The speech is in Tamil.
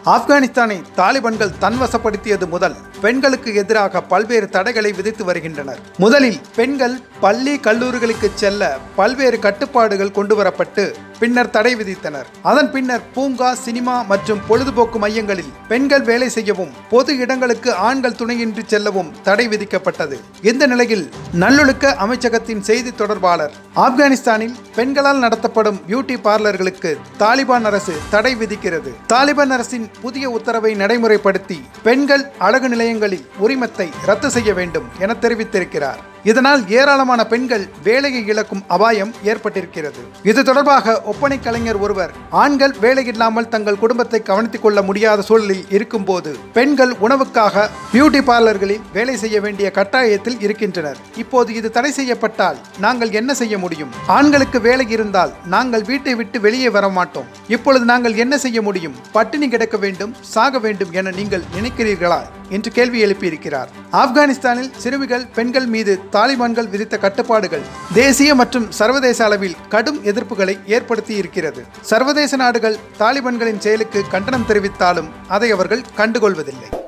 ஆப்கானிஸ்தானை தாலிபான்கள் தன்வசப்படுத்தியது முதல் பெண்களுக்கு எதிராக பல்வேறு தடைகளை விதித்து வருகின்றனர் முதலில் பெண்கள் பள்ளி கல்லூரிகளுக்கு செல்ல பல்வேறு கட்டுப்பாடுகள் கொண்டுவரப்பட்டு பின்னர் தடை விதித்தனர் அதன் பின்னர் பூங்கா சினிமா மற்றும் பொழுதுபோக்கு மையங்களில் பெண்கள் வேலை செய்யவும் பொது இடங்களுக்கு ஆண்கள் துணையின்றி செல்லவும் தடை விதிக்கப்பட்டது இந்த நிலையில் நல்லொழுக்க அமைச்சகத்தின் செய்தி தொடர்பாளர் ஆப்கானிஸ்தானில் பெண்களால் நடத்தப்படும் பியூட்டி பார்லர்களுக்கு தாலிபான் அரசு தடை விதிக்கிறது தாலிபான் அரசின் புதிய உத்தரவை நடைமுறைப்படுத்தி பெண்கள் அழகு நிலையங்களில் உரிமத்தை ரத்து செய்ய வேண்டும் என தெரிவித்திருக்கிறார் இதனால் ஏராளமான பெண்கள் வேலையை இழக்கும் அபாயம் ஏற்பட்டிருக்கிறது இது தொடர்பாக ஒப்பனை கலைஞர் ஒருவர் ஆண்கள் வேலையில்லாமல் தங்கள் குடும்பத்தை கவனித்துக் கொள்ள முடியாத சூழலில் இருக்கும்போது பெண்கள் உணவுக்காக பியூட்டி பார்லர்களில் வேலை செய்ய வேண்டிய கட்டாயத்தில் இருக்கின்றனர் இப்போது இது தடை செய்யப்பட்டால் நாங்கள் என்ன செய்ய முடியும் ஆண்களுக்கு வேலை இருந்தால் நாங்கள் வீட்டை விட்டு வெளியே வர மாட்டோம் இப்பொழுது நாங்கள் என்ன செய்ய முடியும் பட்டினி கிடக்க வேண்டும் சாக வேண்டும் என நீங்கள் நினைக்கிறீர்களா என்று கேள்வி எழுப்பியிருக்கிறார் ஆப்கானிஸ்தானில் சிறுமிகள் பெண்கள் மீது தாலிபான்கள் விதித்த கட்டுப்பாடுகள் தேசிய மற்றும் சர்வதேச அளவில் கடும் எதிர்ப்புகளை ஏற்படுத்தி இருக்கிறது சர்வதேச நாடுகள் தாலிபான்களின் செயலுக்கு கண்டனம் தெரிவித்தாலும் அதை அவர்கள் கண்டுகொள்வதில்லை